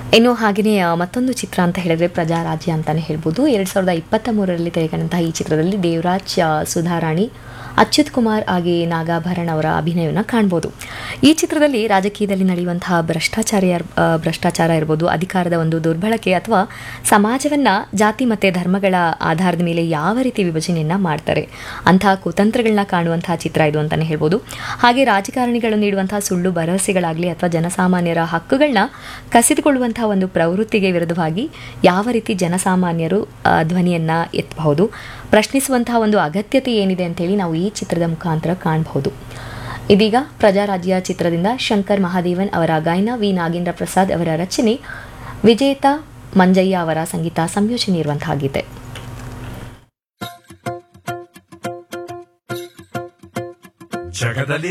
ಇನ್ನು ಹಾಗೆಯೇ ಆ, ಮತ್ತೊಂದು ಚಿತ್ರ ಅಂತ ಹೇಳಿದ್ರೆ ಪ್ರಜಾರಾಜ್ಯ ಅಂತಾನೆ ಹೇಳ್ಬೋದು ಎರಡು ಸಾವಿರದ ಇಪ್ಪತ್ತ ಮೂರರಲ್ಲಿ ತೆರೆಕಂಡಂತಹ ಈ ಚಿತ್ರದಲ್ಲಿ ದೇವರಾಜ್ ಆ, ಸುಧಾರಾಣಿ ಅಚ್ಯುತ್ ಕುಮಾರ್ ಹಾಗೆ ನಾಗಾಭರಣ್ ಅವರ ಅಭಿನಯವನ್ನು ಕಾಣ್ಬೋದು ಈ ಚಿತ್ರದಲ್ಲಿ ರಾಜಕೀಯದಲ್ಲಿ ನಡೆಯುವಂತಹ ಭ್ರಷ್ಟಾಚಾರ ಇರ್- ಆ, ಭ್ರಷ್ಟಾಚಾರ ಇರ್ಬೋದು ಅಧಿಕಾರದ ಒಂದು ದುರ್ಬಳಕೆ ಅಥವಾ ಸಮಾಜವನ್ನು ಜಾತಿ ಮತ್ತು ಧರ್ಮಗಳ ಆಧಾರದ ಮೇಲೆ ಯಾವ ರೀತಿ ವಿಭಜನೆಯನ್ನು ಮಾಡ್ತಾರೆ ಅಂತಹ ಕುತಂತ್ರಗಳನ್ನ ಕಾಣುವಂತಹ ಚಿತ್ರ ಇದು ಅಂತಲೇ ಹೇಳ್ಬೋದು ಹಾಗೆ ರಾಜಕಾರಣಿಗಳು ನೀಡುವಂತಹ ಸುಳ್ಳು ಭರವಸೆಗಳಾಗಲಿ ಅಥವಾ ಜನಸಾಮಾನ್ಯರ ಹಕ್ಕುಗಳನ್ನ ಕಸಿದುಕೊಳ್ಳುವಂತಹ ಒಂದು ಪ್ರವೃತ್ತಿಗೆ ವಿರುದ್ಧವಾಗಿ ಯಾವ ರೀತಿ ಜನಸಾಮಾನ್ಯರು ಆ, ಧ್ವನಿಯನ್ನ ಎತ್ತಬಹುದು ಪ್ರಶ್ನಿಸುವಂತಹ ಒಂದು ಅಗತ್ಯತೆ ಏನಿದೆ ಅಂತೇಳಿ ನಾವು ಈ ಚಿತ್ರದ ಮುಖಾಂತರ ಕಾಣಬಹುದು ಇದೀಗ ಪ್ರಜಾರಾಜ್ಯ ಚಿತ್ರದಿಂದ ಶಂಕರ್ ಮಹಾದೇವನ್ ಅವರ ಗಾಯನ ವಿ ನಾಗೇಂದ್ರ ಪ್ರಸಾದ್ ಅವರ ರಚನೆ ವಿಜೇತ ಮಂಜಯ್ಯ ಅವರ ಸಂಗೀತ ಸಂಯೋಜನೆ ಇರುವಂತಹ ಗೀತೆ ಜಗದಲ್ಲಿ